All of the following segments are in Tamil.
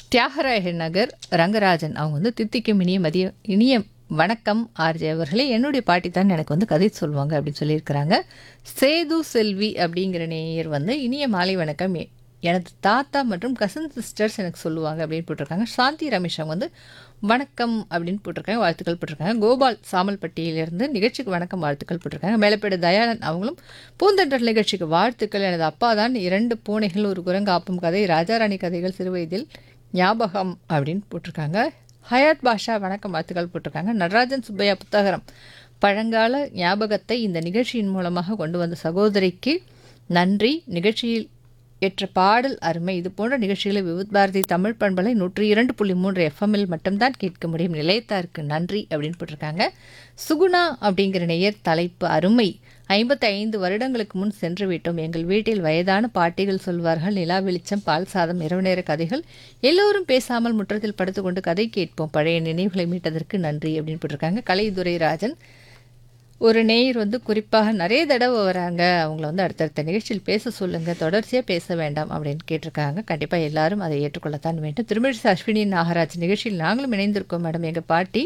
தியாகராய நகர் ரங்கராஜன் அவங்க வந்து தித்திக்கும் இனிய மதிய இனிய வணக்கம் ஆர்ஜே அவர்களே என்னுடைய பாட்டி தான் எனக்கு வந்து கதை சொல்லுவாங்க அப்படின்னு சொல்லியிருக்கிறாங்க சேது செல்வி அப்படிங்கிற நேயர் வந்து இனிய மாலை வணக்கம் எ- எனது தாத்தா மற்றும் கசன் சிஸ்டர்ஸ் எனக்கு சொல்லுவாங்க அப்படின்னு போட்டிருக்காங்க சாந்தி ரமேஷ் அவங்க வந்து வணக்கம் அப்படின்னு போட்டிருக்காங்க வாழ்த்துக்கள் போட்டிருக்காங்க கோபால் சாமல்பட்டியிலிருந்து நிகழ்ச்சிக்கு வணக்கம் வாழ்த்துக்கள் போட்டிருக்காங்க மேலப்பேடு தயாளன் அவங்களும் பூந்தண்டர் நிகழ்ச்சிக்கு வாழ்த்துக்கள் எனது அப்பா தான் இரண்டு பூனைகள் ஒரு குரங்கு ஆப்பும் கதை ராஜாராணி கதைகள் சிறுவயதில் ஞாபகம் அப்படின்னு போட்டிருக்காங்க ஹயாத் பாஷா வணக்கம் வாழ்த்துக்கள் போட்டிருக்காங்க நடராஜன் சுப்பையா புத்தகரம் பழங்கால ஞாபகத்தை இந்த நிகழ்ச்சியின் மூலமாக கொண்டு வந்த சகோதரிக்கு நன்றி நிகழ்ச்சியில் ஏற்ற பாடல் அருமை இது போன்ற நிகழ்ச்சிகளை விவித் பாரதி தமிழ் பண்பலை நூற்றி இரண்டு புள்ளி மூன்று எஃப்எம்மில் மட்டும்தான் கேட்க முடியும் நிலையத்தாருக்கு நன்றி அப்படின்னு போட்டிருக்காங்க சுகுணா அப்படிங்கிற நேயர் தலைப்பு அருமை ஐம்பத்தி ஐந்து வருடங்களுக்கு முன் சென்று விட்டோம் எங்கள் வீட்டில் வயதான பாட்டிகள் சொல்வார்கள் நிலா வெளிச்சம் பால் சாதம் இரவு நேர கதைகள் எல்லோரும் பேசாமல் முற்றத்தில் படுத்துக்கொண்டு கதை கேட்போம் பழைய நினைவுகளை மீட்டதற்கு நன்றி அப்படின்னு போட்டிருக்காங்க கலைதுரை ராஜன் ஒரு நேயர் வந்து குறிப்பாக நிறைய தடவை வராங்க அவங்கள வந்து அடுத்தடுத்த நிகழ்ச்சியில் பேச சொல்லுங்க தொடர்ச்சியாக பேச வேண்டாம் அப்படின்னு கேட்டிருக்காங்க கண்டிப்பாக எல்லாரும் அதை ஏற்றுக்கொள்ளத்தான் வேண்டும் திருமிழி அஸ்வினி நாகராஜ் நிகழ்ச்சியில் நாங்களும் இணைந்திருக்கோம் மேடம் எங்கள் பாட்டி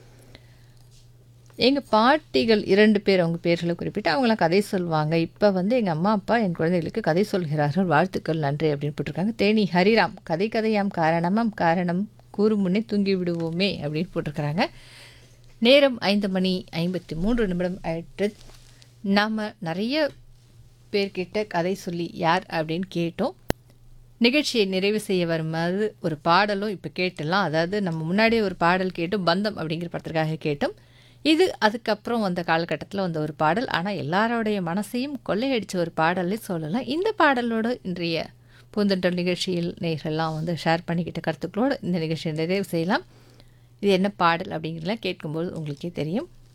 எங்கள் பாட்டிகள் இரண்டு பேர் அவங்க பேர்களை குறிப்பிட்டு அவங்களாம் கதை சொல்லுவாங்க இப்போ வந்து எங்கள் அம்மா அப்பா என் குழந்தைகளுக்கு கதை சொல்கிறார்கள் வாழ்த்துக்கள் நன்றி அப்படின்னு போட்டிருக்காங்க தேனி ஹரிராம் கதை கதையாம் காரணமாம் காரணம் கூறும் முன்னே தூங்கி விடுவோமே அப்படின்னு போட்டிருக்கிறாங்க நேரம் ஐந்து மணி ஐம்பத்தி மூன்று நிமிடம் ஆயிட்டு நாம் நிறைய பேர்கிட்ட கதை சொல்லி யார் அப்படின்னு கேட்டோம் நிகழ்ச்சியை நிறைவு செய்ய வரும்போது ஒரு பாடலும் இப்போ கேட்டுடலாம் அதாவது நம்ம முன்னாடியே ஒரு பாடல் கேட்டோம் பந்தம் அப்படிங்கிற படத்திற்காக கேட்டோம் இது அதுக்கப்புறம் வந்த காலகட்டத்தில் வந்த ஒரு பாடல் ஆனால் எல்லாரோடைய மனசையும் கொள்ளையடிச்ச ஒரு பாடல்லே சொல்லலாம் இந்த பாடலோடு இன்றைய பூந்தண்டல் நிகழ்ச்சியில் நேர்கள்லாம் வந்து ஷேர் பண்ணிக்கிட்ட கருத்துக்களோடு இந்த நிகழ்ச்சியை நிறைவு செய்யலாம் இது என்ன பாடல் அப்படிங்கிறதெல்லாம் கேட்கும்போது உங்களுக்கே தெரியும்